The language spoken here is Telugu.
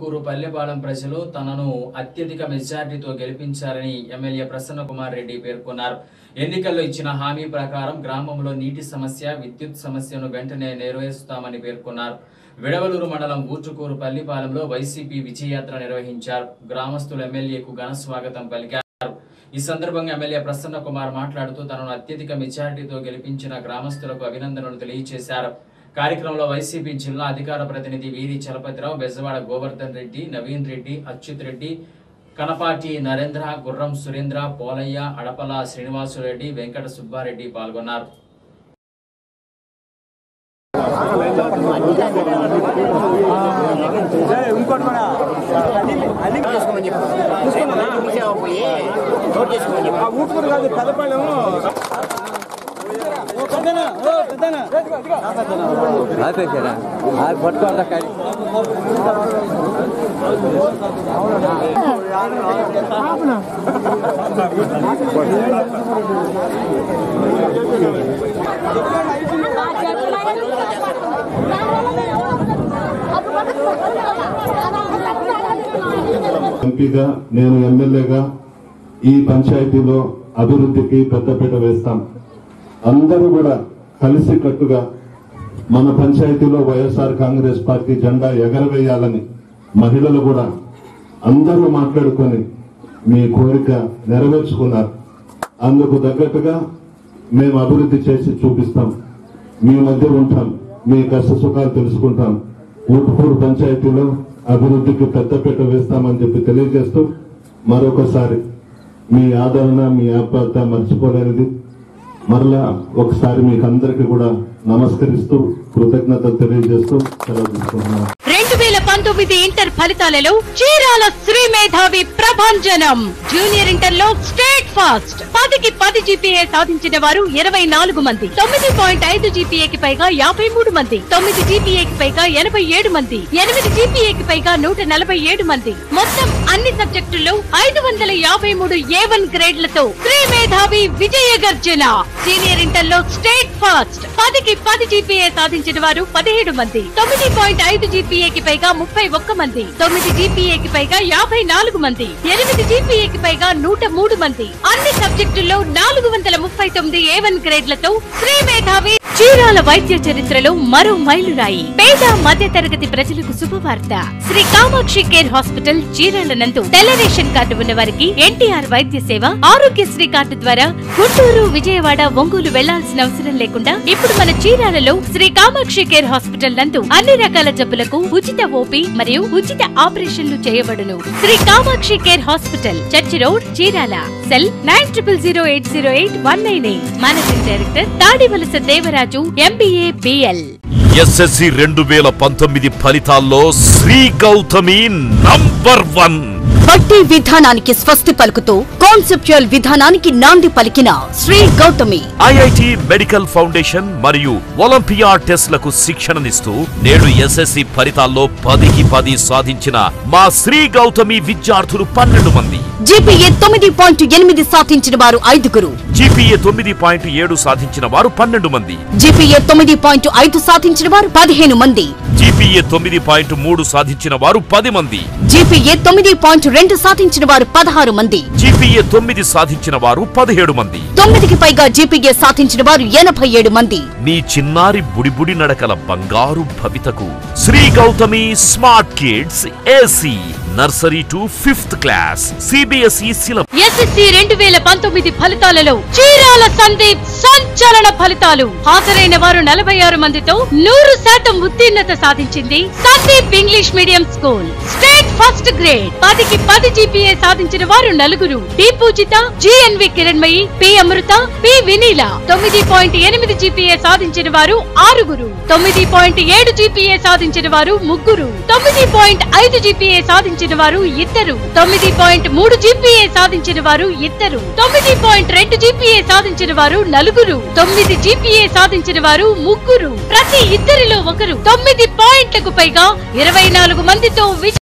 ఊటుకూరు పల్లెపాలెం ప్రజలు తనను అత్యధిక మెజార్టీతో గెలిపించారని ఎమ్మెల్యే ప్రసన్న కుమార్ రెడ్డి పేర్కొన్నారు ఎన్నికల్లో ఇచ్చిన హామీ ప్రకారం గ్రామంలో నీటి సమస్య విద్యుత్ సమస్యను వెంటనే నెరవేరుస్తామని పేర్కొన్నారు విడవలూరు మండలం ఊటుకూరు పల్లిపాలెంలో వైసీపీ విజయయాత్ర నిర్వహించారు గ్రామస్తులు ఎమ్మెల్యేకు ఘన స్వాగతం పలికారు ఈ సందర్భంగా ఎమ్మెల్యే ప్రసన్న కుమార్ మాట్లాడుతూ తనను అత్యధిక మెజార్టీతో గెలిపించిన గ్రామస్తులకు అభినందనలు తెలియజేశారు కార్యక్రమంలో వైసీపీ జిల్లా అధికార ప్రతినిధి వీరి చలపతిరావు బెజవాడ గోవర్ధన్ రెడ్డి నవీన్ రెడ్డి అచ్యుత్ రెడ్డి కనపాటి నరేంద్ర గుర్రం సురేంద్ర పోలయ్య అడపల శ్రీనివాసురెడ్డి వెంకట సుబ్బారెడ్డి పాల్గొన్నారు చేసుకోమని చెప్పు చూసావా పోయి నోట్ చేసుకోమని చెప్పు ఊటుకురు కాదు పెద్దపాళెం ఓ పెద్దనా ఓ పెద్దనా ఆపేసారా అది పట్టుకోవాలా కానీ ఎంపీగా నేను ఎమ్మెల్యేగా ఈ పంచాయతీలో అభివృద్ధికి పెద్దపీట వేస్తాం అందరూ కూడా కలిసి కట్టుగా మన పంచాయతీలో వైఎస్ఆర్ కాంగ్రెస్ పార్టీ జెండా ఎగరవేయాలని మహిళలు కూడా అందరూ మాట్లాడుకొని మీ కోరిక నెరవేర్చుకున్నారు అందుకు తగ్గట్టుగా మేము అభివృద్ధి చేసి చూపిస్తాం మీ మధ్య ఉంటాం మీ కష్ట సుఖాలు తెలుసుకుంటాం ఊటుపూరు పంచాయతీలో అభివృద్ధికి పెద్దపీట వేస్తామని చెప్పి తెలియజేస్తూ మరొకసారి మీ ఆదరణ మీ ఆప్యాయత మర్చిపోలేనిది మరలా ఒకసారి మీకు అందరికీ కూడా నమస్కరిస్తూ కృతజ్ఞతలు తెలియజేస్తూ సెలవు తీసుకుంటున్నాను రెండు వేల పంతొమ్మిది ఇంటర్ ఫలితాలలో చీరాల శ్రీ మేధావి ప్రభంజనం జూనియర్ ఇంటర్ లో స్టేట్ ఫాస్ట్ పదికి పది జీపీఏ సాధించిన వారు ఇరవై నాలుగు మంది తొమ్మిది పాయింట్ ఐదు జీపీఏకి పైగా యాభై మూడు మంది తొమ్మిది జీపీఏకి పైగా ఎనభై ఏడు మంది ఎనిమిది జీపీఏకి పైగా నూట నలభై ఏడు మంది మొత్తం అన్ని సబ్జెక్టుల్లో ఐదు వందల యాభై మూడు ఏ వన్ గ్రేడ్లతో శ్రీ మేధావి విజయ గర్జన సీనియర్ ఇంటర్ లో స్టేట్ ఫాస్ట్ పదికి పది జీపీఏ సాధించిన వారు పదిహేడు మంది తొమ్మిది పాయింట్ ఐదు జీపీఏకి పైగా ముప్పై ఒక్క మంది తొమ్మిది జీపీఏకి పైగా యాభై నాలుగు మంది ఎనిమిది జీపీఏకి పైగా నూట మూడు మంది అన్ని సబ్జెక్టుల్లో నాలుగు వందల ముప్పై తొమ్మిది ఏ వన్ గ్రేడ్లతో శ్రీ మేధావి చీరాల వైద్య చరిత్రలో మరో మైలురాయి పేద మధ్య తరగతి ప్రజలకు శుభవార్త శ్రీ కామాక్షి కేర్ హాస్పిటల్ చీరాల నందు తెల్ల రేషన్ కార్డు ఉన్న వారికి ఎన్టీఆర్ వైద్య సేవ ఆరోగ్యశ్రీ కార్డు ద్వారా గుంటూరు విజయవాడ ఒంగోలు వెళ్లాల్సిన అవసరం లేకుండా ఇప్పుడు మన చీరాలలో శ్రీ కామాక్షి కేర్ హాస్పిటల్ నందు అన్ని రకాల జబ్బులకు ఉచిత ఓపీ మరియు ఉచిత ఆపరేషన్లు చేయబడును Sri Kamakshi care hospital church road Chirala cell nine triple zero eight zero eight one nine eight managing director Tadivalasa Devaraju MBA BL SSC రెండు వేల పంతొమ్మిది ఫలితాల్లో శ్రీ గౌతమి నంబర్ వన్ బట్టి విధానానికి స్వస్తి పలుకుతూ కాన్సెప్చువల్ విధానానికి నాంది పలికిన Sri Gautami IIT medical foundation మరియు ఒలింపియా టెస్ట్లకు శిక్షణనిస్తూ నేడు ఎస్ఎస్సి ఫలితాల్లో పదికి పది సాధించిన మా శ్రీ గౌతమి విద్యార్థులు పన్నెండు మంది జీపీఏ తొమ్మిది పాయింట్ ఎనిమిది సాధించిన వారు ఐదుగురు జీపీఏ తొమ్మిది పాయింట్ ఏడు సాధించిన వారు పన్నెండు మంది జీపీఏ తొమ్మిది పాయింట్ ఐదు సాధించిన వారు పదిహేను మంది జీపీఏ తొమ్మిది పాయింట్ మూడు సాధించిన వారు పది మంది జీపీఏ తొమ్మిది పాయింట్ రెండు సాధించిన వారు పదహారు మంది జీపీఏ తొమ్మిది సాధించిన వారు పదిహేడు మంది తొమ్మిదికి పైగా జీపీఏ సాధించిన వారు ఎనభై ఏడు మంది నీ చిన్నారి బుడిబుడి నడకల బంగారు భవితకు Sri Gautami smart kids AC nursery to fifth class CBSE syllabus SSC రెండు వేల పంతొమ్మిది ఫలితాలలో చీరాల సందీప్ సంచలన ఫలితాలు హాజరైన వారు నలభై ఆరు మందితో నూరు శాతం ఉత్తీర్ణత సాధించింది Sandeep English medium school state first grade పదికి పది జీపీఏ సాధించిన వారు నలుగురు D Poojitha GNV Kiranmayi P Amrutha P Vineela తొమ్మిది పాయింట్ ఎనిమిది జీపీఏ సాధించిన వారు ఆరుగురు తొమ్మిది పాయింట్ ఏడు జీపీఏ సాధించిన వారు ముగ్గురు తొమ్మిది పాయింట్ ఐదు జీపీఏ సాధించిన వారు ఇద్దరు తొమ్మిది పాయింట్ మూడు జీపీఏ సాధించిన వారు ఇద్దరు తొమ్మిది పాయింట్ రెండు జీపీఏ సాధించిన వారు నలుగురు తొమ్మిది జీపీఏ సాధించిన వారు ముగ్గురు ప్రతి ఇద్దరిలో ఒకరు తొమ్మిది పాయింట్లకు పైగా ఇరవై నాలుగు మందితో విజయ